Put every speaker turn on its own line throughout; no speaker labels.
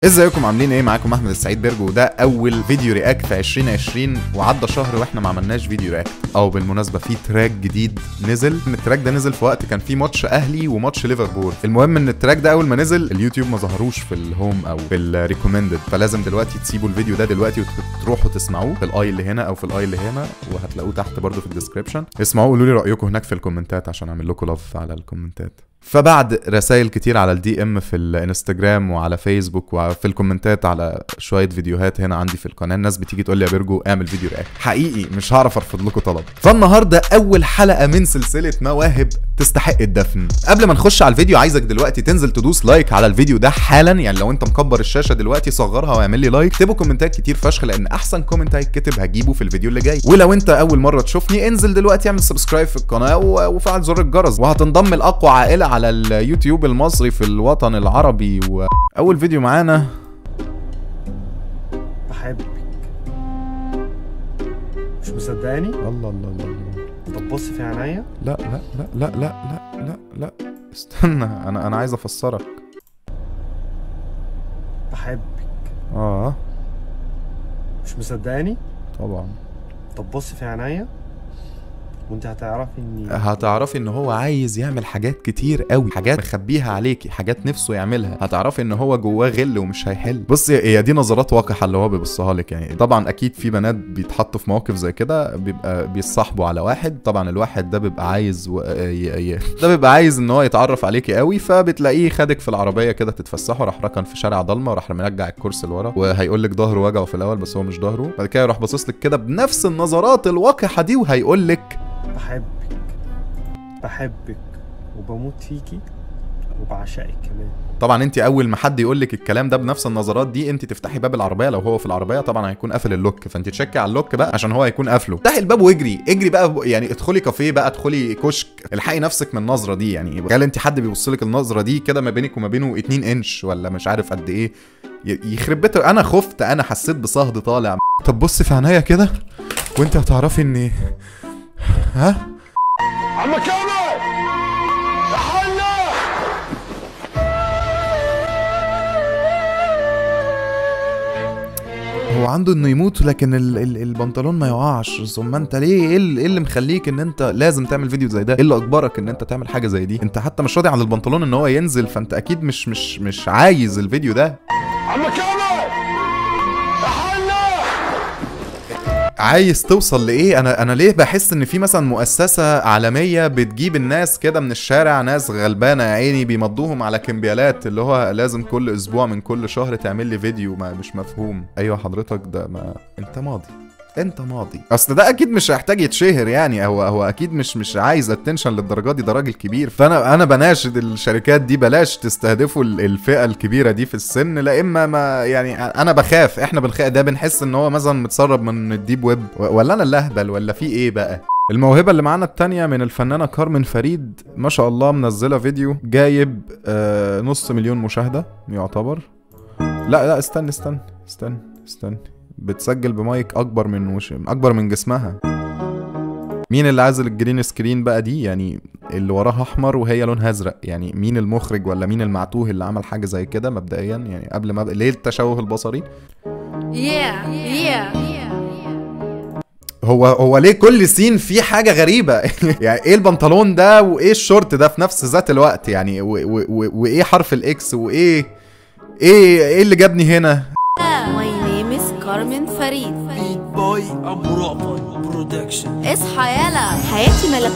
ازيكم عاملين ايه معاكم احمد السعيد بيرجو وده اول فيديو رياكت في 2020 وعدى شهر واحنا ما عملناش فيديو رياكت او بالمناسبه في تراك جديد نزل ان التراك ده نزل في وقت كان في ماتش اهلي وماتش ليفربول المهم ان التراك ده اول ما نزل اليوتيوب ما ظهروش في الهوم او في الريكومندد فلازم دلوقتي تسيبوا الفيديو ده دلوقتي وتروحوا تسمعوه في الاي اللي هنا او في الاي اللي هنا وهتلاقوه تحت برضه في الديسكربشن اسمعوه قولوا لي رايكم هناك في الكومنتات عشان اعمل لكم لاف على الكومنتات فبعد رسائل كتير على الدي ام في الانستجرام وعلى فيسبوك وفي الكومنتات على شويه فيديوهات هنا عندي في القناه الناس بتيجي تقول لي يا بيرجو اعمل فيديو رياكت حقيقي مش هعرف ارفض لكم طلب فالنهارده اول حلقه من سلسله مواهب تستحق الدفن قبل ما نخش على الفيديو عايزك دلوقتي تنزل تدوس لايك على الفيديو ده حالا يعني لو انت مكبر الشاشه دلوقتي صغرها واعمل لي لايك اكتبوا كومنتات كتير فشخ لان احسن كومنت هيتكتب هجيبه في الفيديو اللي جاي ولو انت اول مره تشوفني انزل دلوقتي اعمل سبسكرايب في القناه و- وفعل زر الجرس وهتنضم لاقوى عائله على اليوتيوب المصري في الوطن العربي واول فيديو معانا
بحبك مش مصدقاني
الله الله الله الله
طب بص في عينيا
لا لا لا لا لا لا لا لا استنى انا انا عايز افسرك
بحبك
اه
مش مصدقاني
طبعا
طب بص في عينيا وانت هتعرفي اني
هتعرفي ان هو عايز يعمل حاجات كتير قوي حاجات مخبيها عليكي حاجات نفسه يعملها هتعرفي ان هو جواه غل ومش هيحل بصي هي دي نظرات واقحه اللي هو بيبصها لك يعني طبعا اكيد في بنات بيتحطوا في مواقف زي كده بيبقى بيتصاحبوا على واحد طبعا الواحد ده بيبقى عايز و... ي... ي... ده بيبقى عايز ان هو يتعرف عليكي قوي فبتلاقيه خدك في العربيه كده تتفسحوا راح ركن في شارع ضلمه راح مرجع الكرسي لورا وهيقول لك ظهره وجعه في الاول بس هو مش ظهره بعد كده يروح باصص لك كده بنفس النظرات الوقحه دي وهيقول لك
بحبك بحبك وبموت فيكي وبعشقك كمان
طبعا انت اول ما حد يقول لك الكلام ده بنفس النظرات دي انت تفتحي باب العربيه لو هو في العربيه طبعا هيكون قافل اللوك فانت تشكي على اللوك بقى عشان هو هيكون قافله افتحي الباب واجري اجري بقى ب- يعني ادخلي كافيه بقى ادخلي كشك الحقي نفسك من النظره دي يعني قال انت حد بيبص لك النظره دي كده ما بينك وما بينه 2 انش ولا مش عارف قد ايه ي- يخرب بيته انا خفت انا حسيت بصهد طالع طب بصي في عينيا كده وانت هتعرفي اني ها
عم كامل يا حنا
هو عنده انه يموت لكن ال ال البنطلون ما يقعش ثم انت ليه ايه اللي, إيه اللي مخليك ان انت لازم تعمل فيديو زي ده ايه اللي اجبرك ان انت تعمل حاجه زي دي انت حتى مش راضي عن البنطلون ان هو ينزل فانت اكيد مش مش مش عايز الفيديو ده
عم كامل يا حنا
عايز توصل لايه انا انا ليه بحس ان في مثلا مؤسسه عالميه بتجيب الناس كده من الشارع ناس غلبانه يا عيني بيمضوهم على كمبيالات اللي هو لازم كل اسبوع من كل شهر تعمل لي فيديو ما مش مفهوم ايوه حضرتك ده ما انت ماضي انت ماضي اصل ده اكيد مش هيحتاج يتشهر يعني هو هو اكيد مش مش عايز اتنشن للدرجه دي ده راجل كبير فانا انا بناشد الشركات دي بلاش تستهدفوا ال- الفئه الكبيره دي في السن لا اما ما يعني انا بخاف احنا بنخاف ده بنحس ان هو مثلا متسرب من الديب ويب و- ولا انا اللي اهبل ولا في ايه بقى الموهبة اللي معانا التانية من الفنانة كارمن فريد ما شاء الله منزلة فيديو جايب آه نص مليون مشاهدة يعتبر لا لا استنى استنى استنى استنى بتسجل بمايك اكبر من وش اكبر من جسمها مين اللي عازل الجرين سكرين بقى دي يعني اللي وراها احمر وهي لونها ازرق يعني مين المخرج ولا مين المعتوه اللي عمل حاجه زي كده مبدئيا يعني قبل ما ليه التشوه البصري
Yeah, yeah.
هو هو ليه كل سين فيه حاجه غريبه يعني ايه البنطلون ده وايه الشورت ده في نفس ذات الوقت يعني و- و- و- وايه حرف الاكس وايه ايه ايه اللي جابني هنا
My name is Carmen Farid.
باي ابو رأفت برودكشن
اصحى يلا حياتي ملك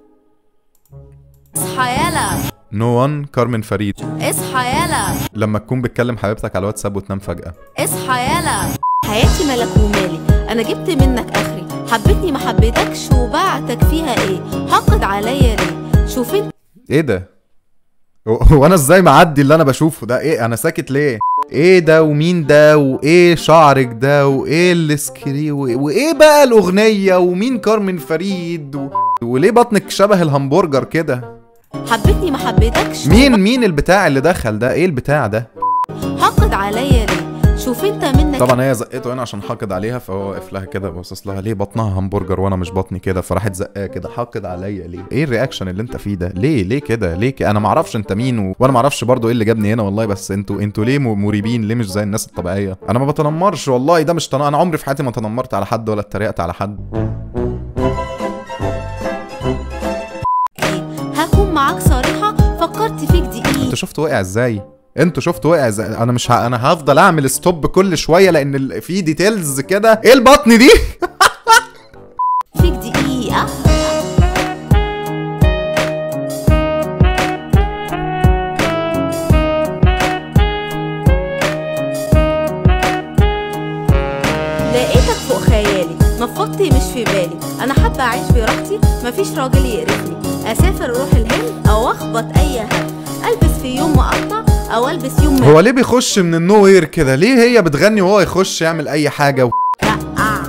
اصحى يلا
نو وان كارمن فريد
اصحى يلا
لما تكون بتكلم حبيبتك على الواتساب وتنام فجاه
اصحى يلا حياتي ملك ومالي انا جبت منك اخري حبيتني ما حبيتكش وبعتك فيها ايه حقد عليا ليه شوف انت
ايه ده هو- هو انا ازاي معدي اللي انا بشوفه ده ايه انا ساكت ليه ايه ده ومين ده وايه شعرك ده وايه السكري و- وايه بقى الاغنيه ومين كارمن فريد و... وليه بطنك شبه الهمبرجر كده
حبيتني ما حبيتكش
مين مين البتاع اللي دخل ده ايه البتاع ده
حقد عليا ليه شوف شوف انت منك
طبعا هي زقته هنا عشان حاقد عليها فهو واقف لها كده باصص لها ليه بطنها همبرجر وانا مش بطني كده فراحت زقاه كده حاقد عليا ليه ايه الرياكشن اللي انت فيه ده ليه ليه كده ليه كده؟ انا ما اعرفش انت مين و... وانا ما اعرفش برضو ايه اللي جابني هنا والله بس انتوا انتوا ليه م- مريبين ليه مش زي الناس الطبيعيه انا ما بتنمرش والله ده مش تن... انا عمري في حياتي ما تنمرت على حد ولا اتريقت على حد
هكون معاك صريحة فكرت فيك دقيقة
انت شفت وقع ازاي انتوا شفتوا وقع ازاي انا مش ه... انا هفضل اعمل ستوب كل شويه لان ال... في ديتيلز كده ايه البطن دي
فيك دقيقة لقيتك فوق خيالي نفضتي مش في بالي انا حابة اعيش براحتي مفيش راجل يقرفني اسافر اروح الهند او اخبط اي هند البس في يوم مقطع او البس يوم
هو ليه بيخش من النو وير كده ليه هي بتغني وهو يخش يعمل اي حاجه و...
مرقع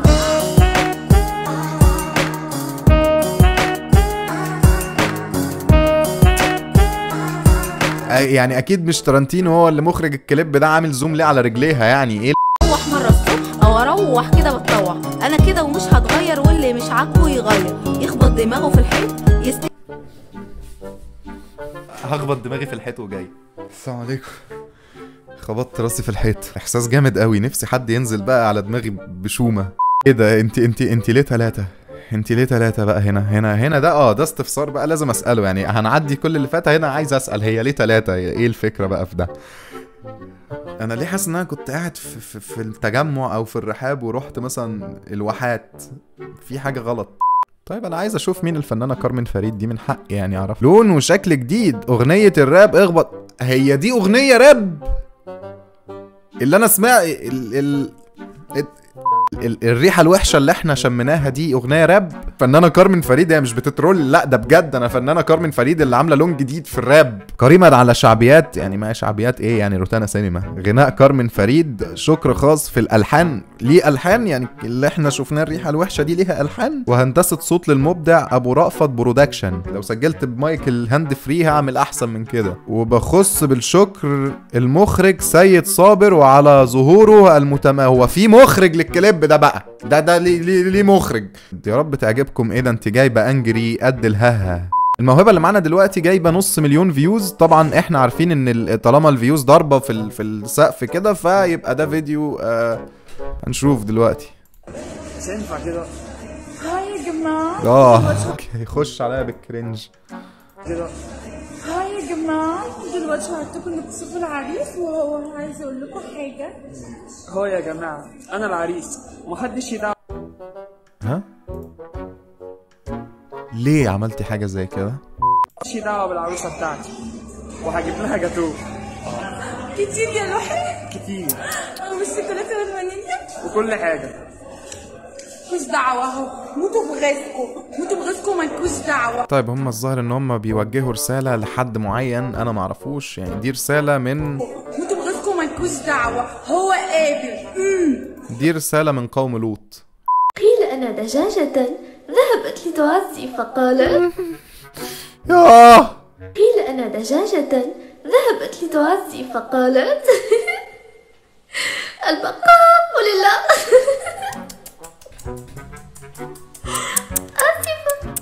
آه، يعني اكيد مش ترنتينو هو اللي مخرج الكليب ده عامل زوم ليه على رجليها يعني ايه
اروح مرة الصبح او اروح كده بتطوع انا كده ومش هتغير واللي مش عاجبه يغير يخبط دماغه في الحيط يست...
هخبط دماغي في الحيط وجاي السلام عليكم خبطت راسي في الحيط احساس جامد قوي نفسي حد ينزل بقى على دماغي بشومه ايه ده انت انت انت ليه ثلاثة انت ليه ثلاثة بقى هنا هنا هنا ده اه ده استفسار بقى لازم اساله يعني هنعدي كل اللي فات هنا عايز اسال هي ليه ثلاثة ايه الفكرة بقى في ده انا ليه حاسس ان انا كنت قاعد في, في, في التجمع او في الرحاب ورحت مثلا الواحات في حاجة غلط طيب انا عايز اشوف مين الفنانه كارمن فريد دي من حقي يعني اعرف لون وشكل جديد اغنيه الراب اخبط هي دي اغنيه راب اللي انا سمع ال... ال... ال... ال... الريحه الوحشه اللي احنا شميناها دي اغنيه راب فنانه كارمن فريد هي مش بتترول لا ده بجد انا فنانه كارمن فريد اللي عامله لون جديد في الراب قريبا على شعبيات يعني ما شعبيات ايه يعني روتانا سينما غناء كارمن فريد شكر خاص في الالحان ليه الحان يعني اللي احنا شفناه الريحه الوحشه دي ليها الحان وهندسه صوت للمبدع ابو رأفت برودكشن لو سجلت بمايك الهاند فري هعمل احسن من كده وبخص بالشكر المخرج سيد صابر وعلى ظهوره المتما هو في مخرج للكليب ده بقى ده ده ليه ليه ليه مخرج يا رب تعجبكم ايه ده انت جايبه انجري قد الهها الموهبه اللي معانا دلوقتي جايبه نص مليون فيوز طبعا احنا عارفين ان ال- طالما الفيوز ضاربه في ال- في السقف كده فيبقى ده فيديو آه هنشوف دلوقتي
ينفع كده
هاي يا جماعة
اه اوكي خش عليا بالكرنج
كده
هاي يا جماعة دلوقتي هعطيكم انكم تشوفوا العريس وهو عايز يقول لكم حاجة
هو يا جماعة أنا العريس ومحدش يدعم
ها ليه عملتي حاجه زي كده
محدش دعوة بالعروسة بتاعتي وهجيب لها جاتوه
كتير يا لوحي
كتير
والشوكولاتة والفانيليا
وكل حاجة
مش دعوة اهو موتوا بغيظكم موتوا بغيظكم مالكوش دعوة
طيب هم الظاهر ان هم بيوجهوا رساله لحد معين انا معرفوش يعني دي رساله من
موتوا بغيظكم مالكوش دعوة هو قابل امم
دي رساله من قوم لوط
قيل أن دجاجة ذهبت لتعزي فقالت
ياه
قيل أن دجاجة ذهبت لتعزي فقالت البقاء لله آسفة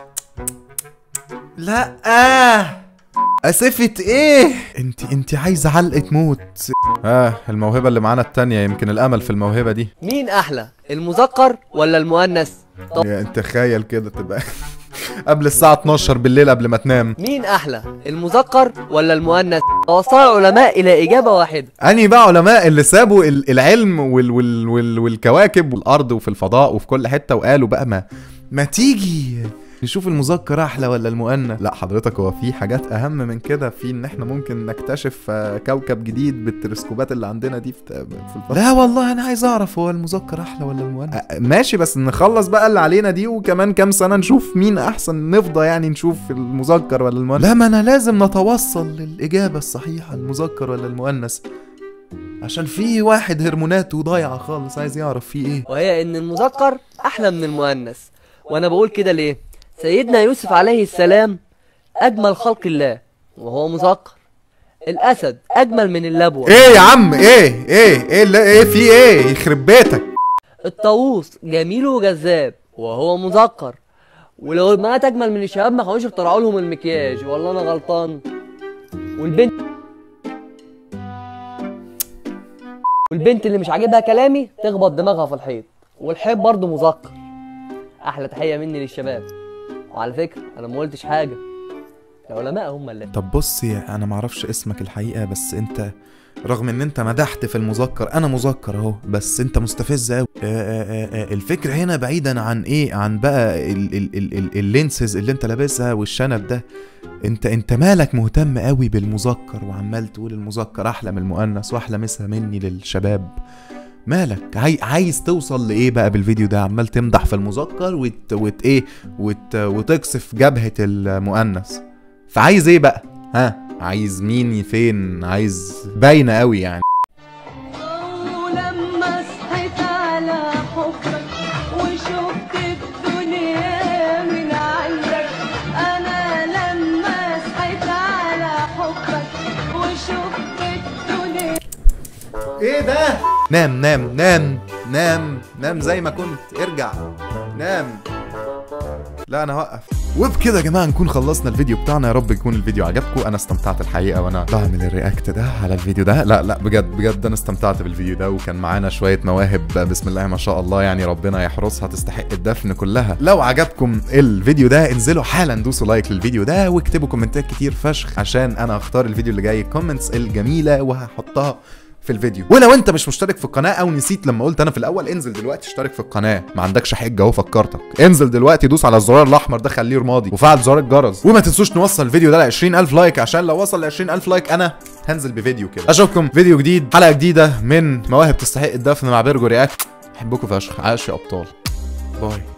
لا آه. اسفة ايه انت انت عايزه علقه موت اه الموهبه اللي معانا التانية يمكن الامل في الموهبه دي
مين احلى المذكر ولا المؤنث
يا انت تخيل كده تبقى قبل الساعه 12 بالليل قبل ما تنام
مين احلى المذكر ولا المؤنث توصل العلماء الى اجابه واحده
انهي بقى علماء اللي سابوا ال- العلم وال وال وال والكواكب والارض وفي الفضاء وفي كل حته وقالوا بقى ما ما تيجي نشوف المذكر احلى ولا المؤنث لا حضرتك هو في حاجات اهم من كده في ان احنا ممكن نكتشف آه، كوكب جديد بالتلسكوبات اللي عندنا دي في في الفضاء لا والله انا عايز اعرف هو المذكر احلى ولا المؤنث آه، ماشي بس نخلص بقى اللي علينا دي وكمان كام سنه نشوف مين احسن نفضى يعني نشوف المذكر ولا المؤنث لا ما انا لازم نتوصل للاجابه الصحيحه المذكر ولا المؤنث عشان في واحد هرموناته ضايعه خالص عايز يعرف فيه ايه
وهي ان المذكر احلى من المؤنث وانا بقول كده ليه سيدنا يوسف عليه السلام اجمل خلق الله وهو مذكر الاسد اجمل من اللبوه
ايه يا عم ايه ايه ايه اللي ايه في ايه يخرب بيتك
الطاووس جميل وجذاب وهو مذكر ولو البنات اجمل من الشباب ما كانوش اخترعوا لهم المكياج ولا انا غلطان والبنت والبنت اللي مش عاجبها كلامي تخبط دماغها في الحيط والحيط برضه مذكر احلى تحيه مني للشباب وعلى فكره انا ما قلتش حاجه العلماء هم اللي
طب بصي انا معرفش اسمك الحقيقه بس انت رغم ان انت مدحت في المذكر انا مذكر اهو بس انت مستفز قوي الفكره هنا بعيدا عن ايه عن بقى ال- ال- ال- ال- اللينسز اللي انت لابسها والشنب ده انت انت مالك مهتم قوي بالمذكر وعمال تقول المذكر احلى من المؤنث واحلى مسها مني للشباب مالك عاي... عايز توصل لايه بقى بالفيديو ده عمال تمدح في المذكر وت... وت... ايه وت... وتقصف جبهه المؤنث فعايز ايه بقى ها عايز مين فين عايز باينه قوي يعني
ولما صحيت على حبك وشفت الدنيا من عندك انا لما صحيت على حبك وشفت الدنيا
ايه ده نام نام نام نام نام زي ما كنت ارجع نام لا انا هوقف وبكده يا جماعه نكون خلصنا الفيديو بتاعنا يا رب يكون الفيديو عجبكم انا استمتعت الحقيقه وانا بعمل الرياكت ده على الفيديو ده لا لا بجد بجد انا استمتعت بالفيديو ده وكان معانا شويه مواهب بسم الله ما شاء الله يعني ربنا يحرسها تستحق الدفن كلها لو عجبكم الفيديو ده انزلوا حالا دوسوا لايك للفيديو ده واكتبوا كومنتات كتير فشخ عشان انا هختار الفيديو اللي جاي الكومنتس الجميله وهحطها في الفيديو ولو انت مش مشترك في القناه او نسيت لما قلت انا في الاول انزل دلوقتي اشترك في القناه ما عندكش حجه اهو فكرتك انزل دلوقتي دوس على الزرار الاحمر ده خليه رمادي وفعل زرار الجرس وما تنسوش نوصل الفيديو ده ل 20000 لايك عشان لو وصل ل 20000 لايك انا هنزل بفيديو كده اشوفكم فيديو جديد حلقه جديده من مواهب تستحق الدفن مع بيرجو رياكت احبكم فشخ عاش يا ابطال باي